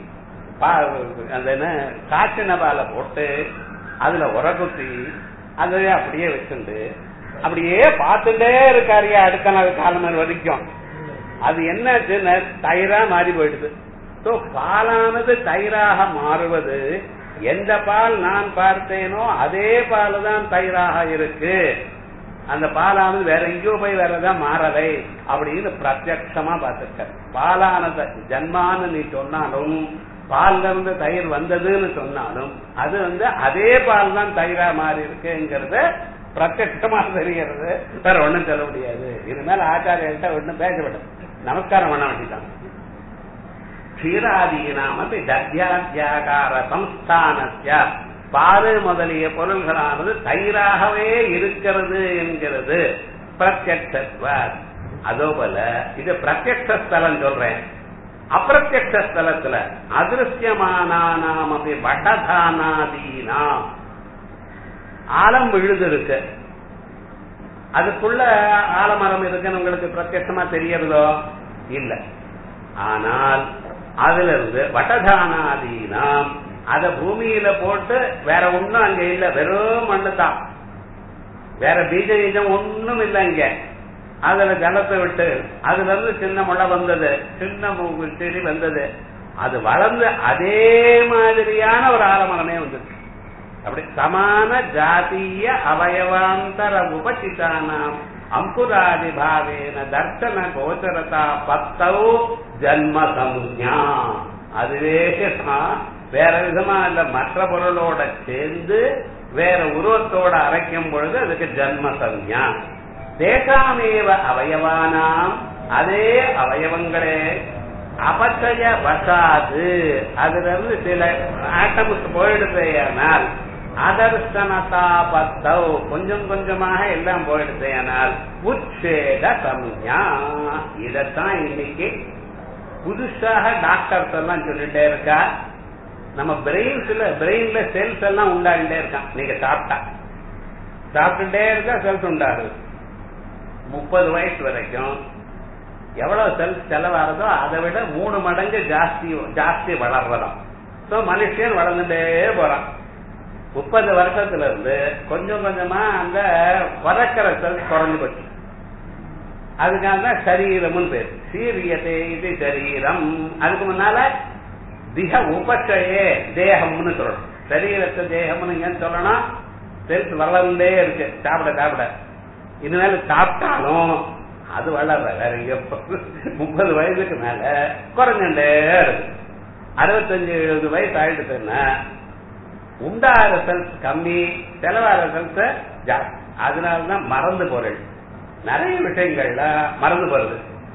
அந்த என்ன காய்ச்சின பாலை போட்டு அதுல உர குத்தி அதை அப்படியே வச்சுண்டு அப்படியே பார்த்துட்டே இருக்காரியா அடுத்த நாள் காலம் வரைக்கும் அது என்ன தயிரா மாறி போயிடுது சோ பாலானது தயிராக மாறுவது எந்த பால் நான் பார்த்தேனோ அதே பால் தான் தயிராக இருக்கு அந்த பாலானது வேற எங்கேயோ போய் வேறதான் மாறலை அப்படின்னு பிரத்யட்சமா பார்த்திருக்க பாலானது ஜன்மான்னு நீ சொன்னாலும் பால்ல இருந்து தயிர் வந்ததுன்னு சொன்னாலும் அது வந்து அதே பால் தான் தயிரா மாறி இருக்குங்கிறத பிரத்யட்சமா தெரிகிறது வேற ஒண்ணும் சொல்ல முடியாது இது மேல ஆச்சாரியர்கிட்ட ஒண்ணும் பேசப்படும் நமஸ்காரம் பண்ண வேண்டியதான் க்ஷீராதீனாமபி தத்யாத்யாகார சம்ஸ்தானத்திய பால் முதலிய பொருள்களானது தயிராகவே இருக்கிறது என்கிறது பிரத்யக்ஷத்வ அதோ போல இது பிரத்யக்ஷலம் சொல்றேன் அப்பிரத்யக்ஷ ஸ்தலத்துல அதிருஷ்யமானாம் அப்படி வடதானாதீனாம் ஆலம் விழுது இருக்கு அதுக்குள்ள ஆலமரம் இருக்குன்னு உங்களுக்கு பிரத்யட்சமா தெரியறதோ இல்ல ஆனால் அதுல இருந்து வட்டதானாதீனாம் அத பூமியில போட்டு வேற ஒண்ணும் அங்க இல்ல வெறும் மண்ணு தான் வேற பீஜ பீஜம் ஒண்ணும் இல்ல இங்க அதுல ஜலத்தை விட்டு அதுல இருந்து சின்ன முளை வந்தது சின்ன செடி வந்தது அது வளர்ந்து அதே மாதிரியான ஒரு ஆலமரமே வந்துச்சு அப்படி சமான ஜாதீய அவயவாந்தர உபசிதானாம் அங்குராதி பாவேன தர்சன கோச்சரதா பத்தௌ ஜன்ம சம்ஞா அதுவே தான் வேற விதமா இல்ல மற்ற பொருளோட சேர்ந்து வேற உருவத்தோட அரைக்கும் பொழுது அதுக்கு ஜன்ம சம்ஞா தேசாமேவ அவயவானாம் அதே அவயவங்களே அபச்சய வசாது அதுல இருந்து சில ஆட்டம்ஸ் போயிடுதேயானால் அதர்சனதா பத்தௌ கொஞ்சம் கொஞ்சமாக எல்லாம் போயிடுதேயானால் உச்சேத சம்யா இதத்தான் இன்னைக்கு புதுசாக டாக்டர்ஸ் எல்லாம் சொல்லிட்டே இருக்கா நம்ம பிரெயின்ஸ்ல பிரெயின்ல செல்ஸ் எல்லாம் உண்டாகிட்டே இருக்கான் நீங்க சாப்பிட்டா சாப்பிட்டுட்டே இருக்கா செல்ஸ் உண்டாகுது முப்பது வயசு வரைக்கும் எவ்வளவு செல்ஸ் செலவாகிறதோ அதை விட மூணு மடங்கு ஜாஸ்தி ஜாஸ்தி வளர்றதாம் சோ மனுஷன் வளர்ந்துட்டே போறான் முப்பது வருஷத்துல இருந்து கொஞ்சம் கொஞ்சமா அந்த பறக்கிற செல்ஸ் குறைஞ்சு போச்சு அதுக்காக தான் சரீரம்னு பேர் சீரியதே இது சரீரம் அதுக்கு முன்னால திக உபச்சயே தேகம்னு சொல்லணும் சரீரத்தை தேகம்னு ஏன் சொல்லணும் செல்ஸ் வளர்ந்தே இருக்கு சாப்பிட சாப்பிட இனிமேல் சாப்பிட்டாலும் அது வளர்ற வேற எங்க முப்பது வயசுக்கு மேல குறைஞ்சுட்டே இருக்கு அறுபத்தஞ்சு எழுபது வயசு ஆயிடுச்சுன்னா உண்டாகிற செல்ஸ் கம்மி செலவாகிற செல்ஸ் ஜாஸ்தி அதனாலதான் மறந்து பொருள் நிறைய விஷயங்கள்ல மறந்து போறது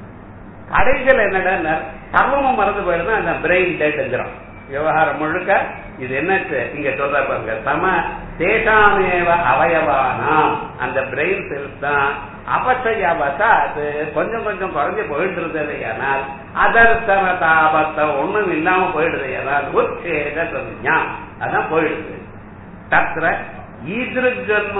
கடைகள் என்னடா சர்வமும் மறந்து போயிருந்தா அந்த பிரெயின் டேட்டுங்கிறோம் விவகாரம் முழுக்க இது என்னச்சு இங்க சொல்ற பாருங்க சம தேசாமேவ அவயவானாம் அந்த பிரெயின் செல்ஸ் தான் அபச்சயாபத்தா அது கொஞ்சம் கொஞ்சம் குறைஞ்சு போயிட்டு இருந்தது ஆனால் அதர்சன தாபத்தை ஒண்ணும் இல்லாம போயிடுது ஆனால் உச்சேத சம்யா அதான் போயிடுது தத்திர ஈதிருஜன்ம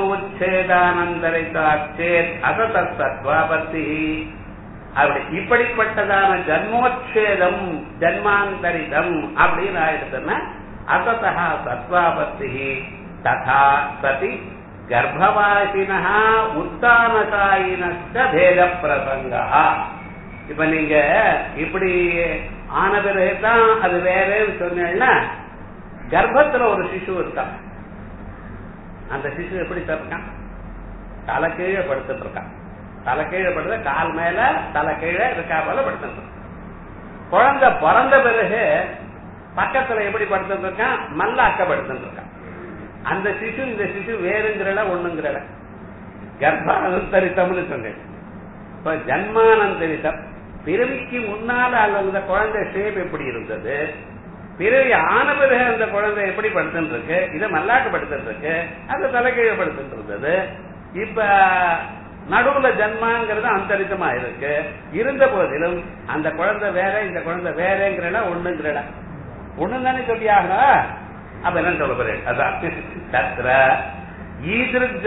உச்சேதானந்தரிதாச்சேத் அசதத்வாபத்தி அப்படி இப்படிப்பட்டதான ஜன்மோச்சேதம் ஜன்மாந்தரிதம் அப்படின்னு ஆயிடுதுன்னா அசதா சத்வாபத்தி ததா சதி கர்ப்பவாசினா உத்தானசாயினஸ்த பேத பிரசங்கா இப்ப நீங்க இப்படி ஆன பிறகுதான் அது வேறன்னு சொன்னேன்னா கர்ப்பத்துல ஒரு சிசு இருக்கான் அந்த சிசு எப்படி சார் இருக்கான் தலை கீழே படுத்துட்டு இருக்கான் தலை கீழே படுத்த கால் மேல தலை கீழே இருக்கா போல படுத்துட்டு இருக்கான். குழந்தை பிறந்த பிறகு பக்கத்துல எப்படி படுத்துட்டு இருக்கான் மல்லாக்க படுத்துட்டு இருக்கான் அந்த சிசு இந்த சிசு வேறுங்கிறல ஒண்ணுங்கிறல கர்ப்பானந்தரித்தம்னு சொன்னேன் இப்ப ஜன்மானந்தரித்தம் பிறவிக்கு முன்னால அந்த குழந்தை ஷேப் எப்படி இருந்தது பிறவி ஆன பிறகு அந்த குழந்தை எப்படி படுத்துட்டு இருக்கு இதை மல்லாட்டு படுத்துட்டு இருக்கு அது தலைகீழ படுத்துட்டு இருந்தது இப்ப நடுவுல ஜன்மாங்கிறது அந்தரித்தமா இருக்கு இருந்த போதிலும் அந்த குழந்தை வேற இந்த குழந்தை வேறங்கிறல ஒண்ணுங்கிறல ஒண்ணு தானே சொல்லியாகா அப்ப என்ன சொல்ல போறேன் அதான் தத்ர ஈதிருக்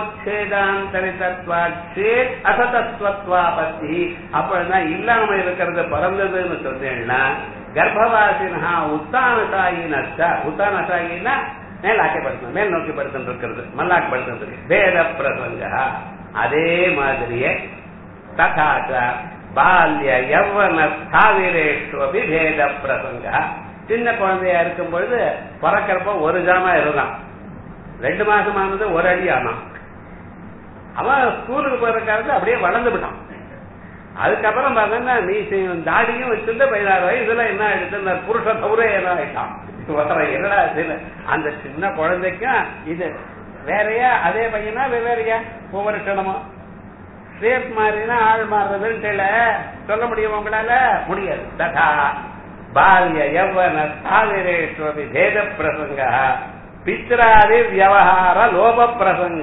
ஜன்மோச்சேதாந்தரிதத்வாச்சேத் அசதத்வத்வாபத்தி அப்பதான் இல்லாம இருக்கிறது பிறந்ததுன்னு சொன்னேன்னா கர்ப்பவாசினா உத்தானசாயினச்ச உத்தானசாயினா மேலாக்கப்படுத்தணும் மேல் நோக்கி படுத்துட்டு இருக்கிறது மல்லாக்கப்படுத்துட்டு இருக்கு வேத பிரசங்க அதே மாதிரியே ததாச்ச பால்ய யவன ஸ்தாவிரேஷ்வபி பேத பிரசங்க சின்ன குழந்தையா இருக்கும் பொழுது பிறக்கிறப்ப ஒரு ஜாமா இருந்தான் ரெண்டு மாசம் ஆனது ஒரு அடி ஆனான் அவன் ஸ்கூலுக்கு போறதுக்காக அப்படியே வளர்ந்து விட்டான் அதுக்கப்புறம் பார்த்தா நீ தாடியும் வச்சிருந்த பதினாறு வயசுல என்ன ஆயிடுச்சு புருஷ தௌரே என்ன ஆயிட்டான் வர என்னடா இதுல அந்த சின்ன குழந்தைக்கும் இது வேறையா அதே பையனா வெவ்வேறையா ஒவ்வொரு க்ஷணமும் ஷேப் மாறினா ஆள் மாறுறதுன்னு தெரியல சொல்ல முடியும் உங்களால முடியாது ததா பால்ய யவன சாவிரேஸ்வபி பேத பிரசங்க பித்ராதி வியவகார லோப பிரசங்க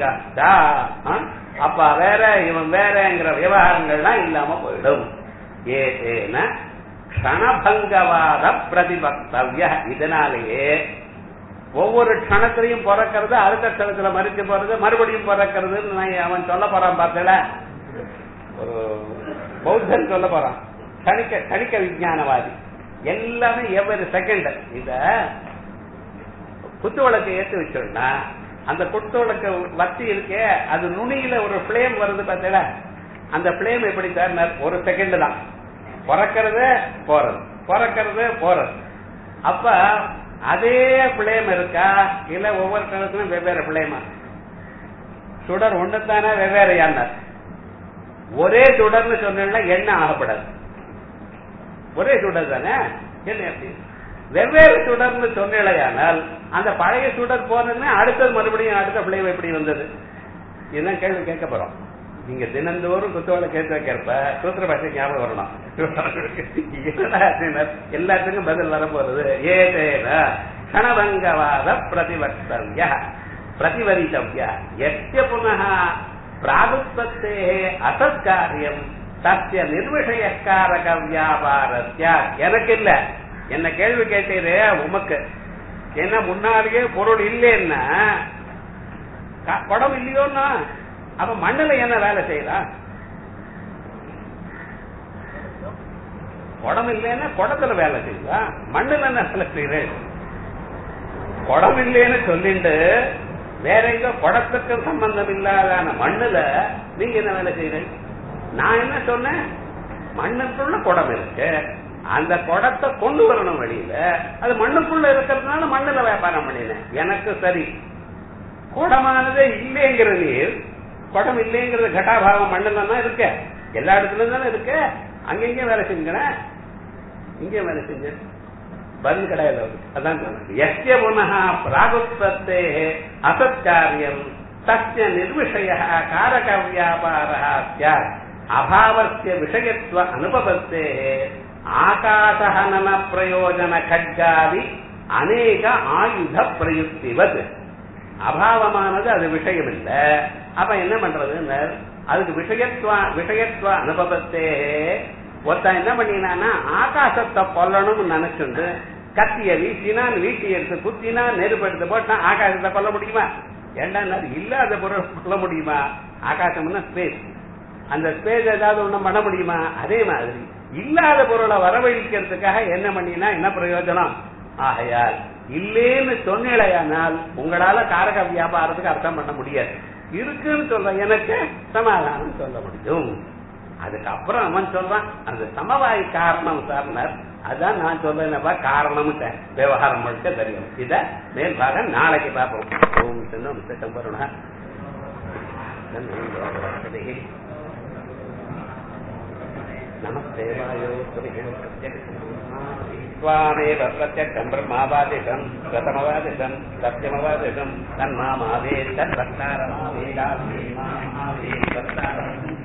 அப்ப வேற இவன் வேறங்கிற விவகாரங்கள்லாம் இல்லாம போயிடும் ஏதேன க்ஷணபங்கவாத பிரதிபக்தவ்ய இதனாலேயே ஒவ்வொரு க்ஷணத்திலையும் பிறக்கிறது அடுத்த க்ஷணத்துல மறிச்சு போறது மறுபடியும் பிறக்கிறதுன்னு நான் அவன் சொல்ல போறான் பார்த்தல ஒரு பௌத்தன் சொல்ல போறான் கணிக்க கணிக்க விஞ்ஞானவாதி எல்லாமே எவ்வளவு செகண்ட் இத குத்து விளக்கு ஏத்து வச்சோம்னா அந்த குத்து விளக்கு வத்தி இருக்கே அது நுனியில ஒரு பிளேம் வருது பார்த்தல அந்த பிளேம் எப்படி சார் ஒரு செகண்ட் தான் பிறக்கிறது போறது பிறக்கிறது போறது அப்ப அதே பிளேம் இருக்கா இல்ல ஒவ்வொரு காலத்திலும் வெவ்வேறு பிளேமா சுடர் ஒண்ணுத்தானே வெவ்வேறு யார் ஒரே சுடர்னு சொன்னா எண்ணெய் ஆகப்படாது ஒரே சுடர் தானே என்ன எப்படி வெவ்வேறு சுடர்னு சொன்னால் அந்த பழைய சுடர் போனதுன்னா அடுத்தது மறுபடியும் அடுத்த பிளேம் எப்படி வந்தது இதுதான் கேள்வி கேட்க போறோம் நீங்க தினந்தோறும் குத்துவலை கேட்டு வைக்கிறப்ப சூத்திர பாஷை ஞாபகம் வரணும் எல்லாத்துக்கும் பதில் வர போறது ஏதேன கணபங்கவாத பிரதிவக்தவ்ய பிரதிவரித்தவ்ய எஸ்ய புனः பிராகுத்பத்தே அசத்காரியம் சத்திய நிர்விஷயக்காரக வியாபாரத்திய எனக்கு இல்ல என்ன கேள்வி கேட்டீரே உமக்கு என்ன முன்னாடியே பொருள் இல்லைன்னா குடம் இல்லையோன்னா அப்ப மண்ணுல என்ன வேலை செய்யலாம் குடம் இல்லைன்னா குடத்துல வேலை செய்யலாம் மண்ணுல என்ன வேலை செய்யறேன் குடம் இல்லைன்னு சொல்லிட்டு வேற எங்க குடத்துக்கு சம்பந்தம் இல்லாதான மண்ணுல நீங்க என்ன வேலை செய்யறீங்க நான் என்ன சொன்னேன் மண்ணுக்குள்ள குடம் இருக்கு அந்த குடத்தை கொண்டு வரணும் வெளியில அது மண்ணுக்குள்ள இருக்கிறதுனால மண்ணுல வியாபாரம் பண்ணினேன் எனக்கு சரி குடமானதே இல்லைங்கிற நீர் குடம் இல்லைங்கிறது கட்டாபாவம் மண்ணுல தான் இருக்க எல்லா இடத்துலயும் தானே இருக்க அங்கங்க வேலை செஞ்சேன் இங்கே வேலை செஞ்சேன் பதில் கிடையாது அவருக்கு அதான் சொன்னேன் எஸ்ய புனः பிராகுத்பத்தே அசத்காரியம் தஸ்ய நிர்விஷய காரக வியாபாரः ஸ்யாத் அபாவஸ்ய விஷயத்துவ அனுபவத்தே ஆகாசஹனன பிரயோஜன கட்காதி அநேக ஆயுத பிரயுக்திவது அபாவமானது அது விஷயம் இல்ல அப்ப என்ன பண்றது அதுக்கு விஷயத்துவ விஷயத்துவ அனுபவத்தே ஒருத்தன் என்ன பண்ணினானா ஆகாசத்தை கொல்லணும்னு நினைச்சுண்டு கத்திய வீசினான் வீட்டி எடுத்து குத்தினா நெருப்பு எடுத்து போட்டா ஆகாசத்தை கொல்ல முடியுமா ஏண்டா இல்லாத பொருள் கொல்ல முடியுமா ஆகாசம்னா ஸ்பேஸ் அந்த ஸ்பேஸ் ஏதாவது ஒண்ணு பண்ண முடியுமா அதே மாதிரி இல்லாத பொருளை வரவழிக்கிறதுக்காக என்ன பண்ணினா என்ன பிரயோஜனம் ஆகையால் இல்லேன்னு சொன்னேலையானால் உங்களால காரக வியாபாரத்துக்கு அர்த்தம் பண்ண முடியாது இருக்குன்னு சொல்ற எனக்கு சமாதானம் சொல்ல முடியும் அதுக்கப்புறம் அவன் சொல்றான் அந்த சமவாய் காரணம் சார்னர் அதான் நான் சொல்றேன்னப்பா காரணம்ட்டேன் விவகாரம் முழுக்க தெரியும் இத மேல் பாகம் நாளைக்கு பார்ப்போம் ஓம் சின்னம் சம்பருணா நமஸ்தேவாயோ त्वामेव प्रत्यक्षम् ब्रह्मावादिशम् प्रथमवादिशम् सत्यमवादिशम् तन्मामावेत् तद्वक्तारमावेदास्ति मामावेत् वक्तारम्